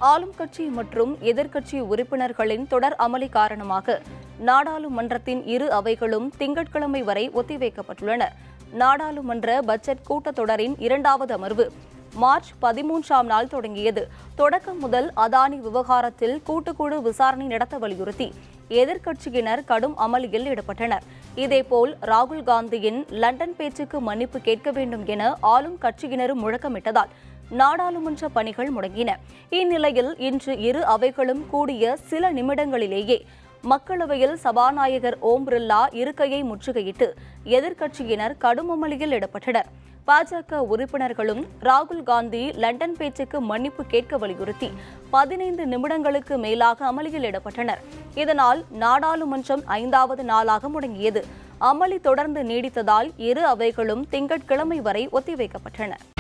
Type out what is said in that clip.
ஆளும் கட்சி மற்றும் எதிர்க்கட்சி உறுப்பினர்களின் தொடர் அமளி காரணமாக நாடாளுமன்றத்தின் இரு அவைகளும் திங்கட்கிழமை வரை ஒத்திவைக்கப்பட்டுள்ளன நாடாளுமன்ற பட்ஜெட் கூட்டத்தொடரின் இரண்டாவது அமர்வு மார்ச் பதிமூன்றாம் நாள் தொடங்கியது தொடக்கம் முதல் அதானி விவகாரத்தில் கூட்டுக்குழு விசாரணை நடத்த வலியுறுத்தி எதிர்க்கட்சியினர் கடும் அமளியில் ஈடுபட்டனர் இதேபோல் ராகுல் காந்தியின் லண்டன் பேச்சுக்கு மன்னிப்பு கேட்க வேண்டும் என ஆளும் கட்சியினரும் முழக்கமிட்டதால் நாடாளுமன்ற பணிகள் முடங்கின இந்நிலையில் இன்று இரு அவைகளும் கூடிய சில நிமிடங்களிலேயே மக்களவையில் சபாநாயகர் ஓம் பிர்லா இருக்கையை முற்றுகையிட்டு எதிர்க்கட்சியினர் கடும் அமளியில் ஈடுபட்டனர் பாஜக உறுப்பினர்களும் ராகுல் காந்தி லண்டன் பேச்சுக்கு மன்னிப்பு கேட்க வலியுறுத்தி பதினைந்து நிமிடங்களுக்கு மேலாக அமளியில் ஈடுபட்டனர் இதனால் நாடாளுமன்றம் ஐந்தாவது நாளாக முடங்கியது அமளி தொடர்ந்து நீடித்ததால் இரு அவைகளும் திங்கட்கிழமை வரை ஒத்திவைக்கப்பட்டன